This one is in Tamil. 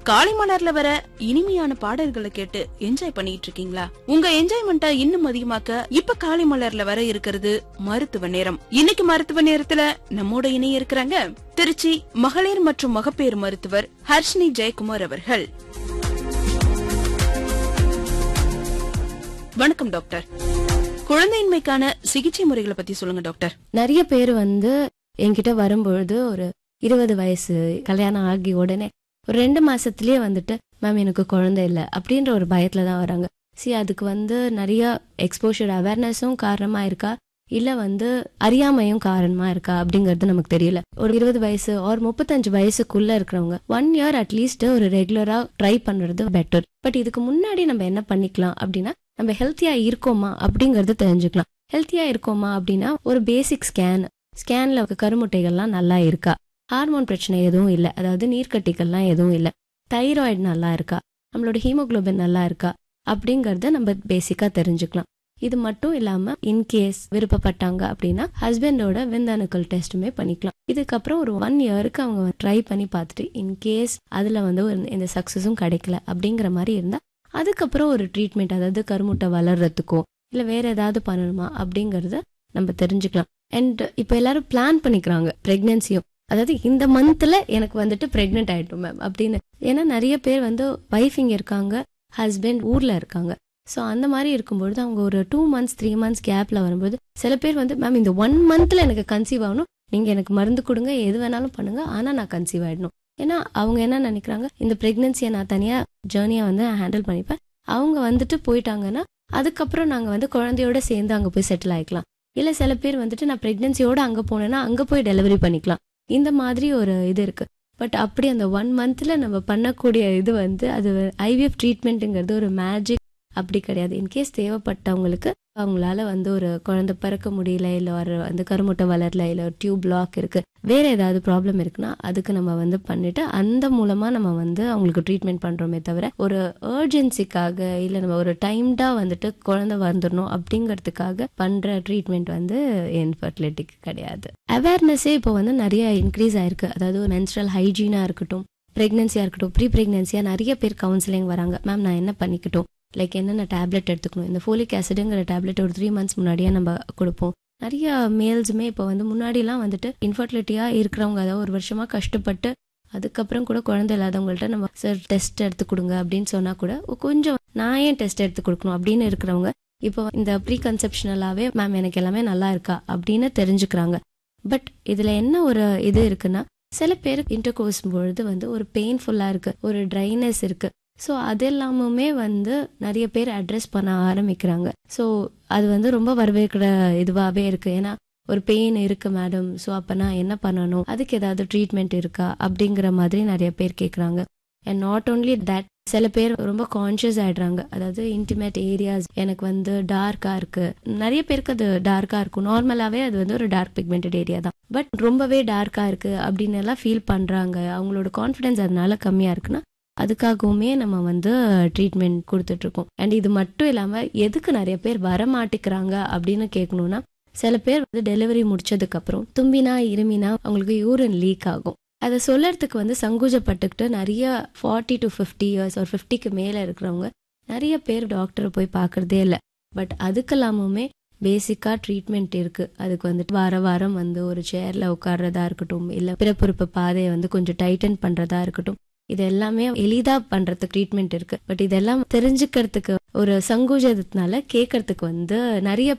காலை மலர்ல வர இனிமையான பாடல்களை கேட்டு என்ஜாய் பண்ணிட்டு இருக்கீங்களா உங்க என்ஜாய்மெண்ட்டை இன்னும் அதிகமாக்க இப்ப காலை மலர்ல வர இருக்கிறது மருத்துவ நேரம் இன்னைக்கு மருத்துவ நேரத்துல நம்மோட இணைய இருக்கிறாங்க திருச்சி மகளிர் மற்றும் மகப்பேறு மருத்துவர் ஹர்ஷினி ஜெயக்குமார் அவர்கள் வணக்கம் டாக்டர் குழந்தையின்மைக்கான சிகிச்சை முறைகளை பத்தி சொல்லுங்க டாக்டர் நிறைய பேர் வந்து என்கிட்ட வரும்பொழுது ஒரு இருபது வயசு கல்யாணம் ஆகி உடனே ஒரு ரெண்டு மாசத்துலயே வந்துட்டு மேம் எனக்கு குழந்தை இல்லை அப்படின்ற ஒரு பயத்துல தான் வராங்க சி அதுக்கு வந்து நிறைய எக்ஸ்போஷர் அவேர்னஸும் காரணமா இருக்கா இல்ல வந்து அறியாமையும் காரணமா இருக்கா அப்படிங்கறது நமக்கு தெரியல ஒரு இருபது வயசு ஒரு முப்பத்தஞ்சு வயசுக்குள்ள இருக்கிறவங்க ஒன் இயர் அட்லீஸ்ட் ஒரு ரெகுலரா ட்ரை பண்றது பெட்டர் பட் இதுக்கு முன்னாடி நம்ம என்ன பண்ணிக்கலாம் அப்படின்னா நம்ம ஹெல்த்தியா இருக்கோமா அப்படிங்கறது தெரிஞ்சுக்கலாம் ஹெல்த்தியா இருக்கோமா அப்படின்னா ஒரு பேசிக் ஸ்கேன் ஸ்கேன்ல கருமுட்டைகள்லாம் நல்லா இருக்கா ஹார்மோன் பிரச்சனை எதுவும் இல்லை அதாவது நீர்க்கட்டிகள்லாம் எதுவும் இல்லை தைராய்டு நல்லா இருக்கா நம்மளோட ஹீமோகுளோபின் நல்லா இருக்கா அப்படிங்கறத நம்ம பேசிக்கா தெரிஞ்சுக்கலாம் இது மட்டும் இல்லாம இன்கேஸ் விருப்பப்பட்டாங்க அப்படின்னா ஹஸ்பண்டோட விந்தணுக்கள் டெஸ்ட்டுமே பண்ணிக்கலாம் இதுக்கப்புறம் ஒரு ஒன் இயருக்கு அவங்க ட்ரை பண்ணி பார்த்துட்டு இன்கேஸ் அதுல வந்து ஒரு எந்த சக்சஸும் கிடைக்கல அப்படிங்கிற மாதிரி இருந்தா அதுக்கப்புறம் ஒரு ட்ரீட்மெண்ட் அதாவது கருமுட்டை வளர்றதுக்கோ இல்ல வேற ஏதாவது பண்ணணுமா அப்படிங்கறத நம்ம தெரிஞ்சுக்கலாம் அண்ட் இப்போ எல்லாரும் பிளான் பண்ணிக்கிறாங்க பிரெக்னன்சியும் அதாவது இந்த மந்த்ல எனக்கு வந்துட்டு பிரெக்னென்ட் ஆயிட்டோம் மேம் அப்படின்னு ஏன்னா நிறைய பேர் வந்து ஒய்ஃப் இங்க இருக்காங்க ஹஸ்பண்ட் ஊர்ல இருக்காங்க ஸோ அந்த மாதிரி இருக்கும்பொழுது அவங்க ஒரு டூ மந்த்ஸ் த்ரீ மந்த்ஸ் கேப்ல வரும்போது சில பேர் வந்து மேம் இந்த ஒன் மந்த்ல எனக்கு கன்சீவ் ஆகணும் நீங்க எனக்கு மருந்து கொடுங்க எது வேணாலும் பண்ணுங்க ஆனா நான் கன்சீவ் ஆயிடணும் ஏன்னா அவங்க என்ன நினைக்கிறாங்க இந்த பிரெக்னன்சியை நான் தனியா ஜேர்னியா வந்து ஹேண்டில் பண்ணிப்பேன் அவங்க வந்துட்டு போயிட்டாங்கன்னா அதுக்கப்புறம் நாங்க வந்து குழந்தையோட சேர்ந்து அங்க போய் செட்டில் ஆயிக்கலாம் இல்ல சில பேர் வந்துட்டு நான் பிரெக்னன்சியோட அங்க போனேன்னா அங்க போய் டெலிவரி பண்ணிக்கலாம் இந்த மாதிரி ஒரு இது இருக்கு பட் அப்படி அந்த ஒன் மந்த்ல நம்ம பண்ணக்கூடிய இது வந்து அது ஐவிஎஃப் ட்ரீட்மெண்ட்டுங்கிறது ஒரு மேஜிக் அப்படி கிடையாது இன்கேஸ் தேவைப்பட்டவங்களுக்கு அவங்களால வந்து ஒரு குழந்தை பிறக்க முடியல இல்ல ஒரு வந்து கருமுட்டை வளரல இல்ல ஒரு டியூப் பிளாக் இருக்கு வேற ஏதாவது ப்ராப்ளம் இருக்குன்னா அதுக்கு நம்ம வந்து பண்ணிட்டு அந்த மூலமா நம்ம வந்து அவங்களுக்கு ட்ரீட்மெண்ட் பண்றோமே தவிர ஒரு ஏர்ஜென்சிக்காக இல்ல நம்ம ஒரு டைம்டா வந்துட்டு குழந்தை வந்துடணும் அப்படிங்கிறதுக்காக பண்ற ட்ரீட்மெண்ட் வந்து இன்ஃபர்டிலிட்டிக்கு கிடையாது அவேர்னஸே இப்போ வந்து நிறைய இன்க்ரீஸ் ஆயிருக்கு அதாவது மென்ஸ்ட்ரல் ஹைஜீனா இருக்கட்டும் பிரெக்னன்சியா இருக்கட்டும் ப்ரீ பிரெக்னன்சியா நிறைய பேர் கவுன்சிலிங் வராங்க மேம் நான் என்ன பண்ணிக்கட்டும் லைக் என்னென்ன டேப்லெட் எடுத்துக்கணும் இந்த ஃபோலிக் ஆசிடுங்கிற டேப்லெட் ஒரு த்ரீ மந்த்ஸ் முன்னாடியே நம்ம கொடுப்போம் நிறைய மேல்ஸுமே இப்போ வந்து முன்னாடிலாம் வந்துட்டு இன்ஃபர்டிலிட்டியா இருக்கிறவங்க அதாவது ஒரு வருஷமா கஷ்டப்பட்டு அதுக்கப்புறம் கூட குழந்தை இல்லாதவங்கள்ட்ட நம்ம சார் டெஸ்ட் எடுத்து கொடுங்க அப்படின்னு சொன்னா கூட கொஞ்சம் நான் ஏன் டெஸ்ட் எடுத்து கொடுக்கணும் அப்படின்னு இருக்கிறவங்க இப்போ இந்த ப்ரீ கன்செப்ஷனலாவே மேம் எனக்கு எல்லாமே நல்லா இருக்கா அப்படின்னு தெரிஞ்சுக்கிறாங்க பட் இதுல என்ன ஒரு இது இருக்குன்னா சில பேருக்கு இன்டர்கோர்ஸ் பொழுது வந்து ஒரு பெயின்ஃபுல்லா இருக்கு ஒரு ட்ரைனஸ் இருக்கு ஸோ அது எல்லாமுமே வந்து நிறைய பேர் அட்ரஸ் பண்ண ஆரம்பிக்கிறாங்க ஸோ அது வந்து ரொம்ப வரவேற்கிற இதுவாகவே இருக்கு ஏன்னா ஒரு பெயின் இருக்கு மேடம் ஸோ அப்போ நான் என்ன பண்ணணும் அதுக்கு ஏதாவது ட்ரீட்மெண்ட் இருக்கா அப்படிங்கிற மாதிரி நிறைய பேர் கேட்குறாங்க அண்ட் நாட் ஓன்லி தட் சில பேர் ரொம்ப கான்ஷியஸ் ஆயிடுறாங்க அதாவது இன்டிமேட் ஏரியாஸ் எனக்கு வந்து டார்க்கா இருக்கு நிறைய பேருக்கு அது டார்க்கா இருக்கும் நார்மலாவே அது வந்து ஒரு டார்க் பிக்மெண்டட் ஏரியா தான் பட் ரொம்பவே டார்க்கா இருக்கு அப்படின்னு எல்லாம் ஃபீல் பண்றாங்க அவங்களோட கான்ஃபிடன்ஸ் அதனால கம்மியா இருக்குன்னா அதுக்காகவுமே நம்ம வந்து ட்ரீட்மெண்ட் கொடுத்துட்டு இருக்கோம் அண்ட் இது மட்டும் இல்லாம எதுக்கு நிறைய பேர் வர மாட்டேங்கிறாங்க அப்படின்னு கேட்கணும்னா சில பேர் வந்து டெலிவரி முடிச்சதுக்கு அப்புறம் தும்பினா இருமினா அவங்களுக்கு யூரின் லீக் ஆகும் அதை சொல்லறதுக்கு வந்து சங்கூஜப்பட்டுக்கிட்டு நிறைய ஃபார்ட்டி டு ஃபிஃப்டி இயர்ஸ் ஒரு ஃபிஃப்டிக்கு மேலே இருக்கிறவங்க நிறைய பேர் டாக்டரை போய் பார்க்கறதே இல்லை பட் அதுக்கெல்லாமுமே பேசிக்காக ட்ரீட்மெண்ட் இருக்கு அதுக்கு வந்துட்டு வார வாரம் வந்து ஒரு சேர்ல உட்கார்றதா இருக்கட்டும் இல்லை பிறப்புறுப்பு பாதையை வந்து கொஞ்சம் டைட்டன் பண்றதா இருக்கட்டும் இது எல்லாமே எளிதா பண்றதுக்கு ட்ரீட்மெண்ட் இருக்கு பட் இதெல்லாம் தெரிஞ்சுக்கிறதுக்கு ஒரு சங்கூஜத்தினால கேட்கறதுக்கு வந்து நிறைய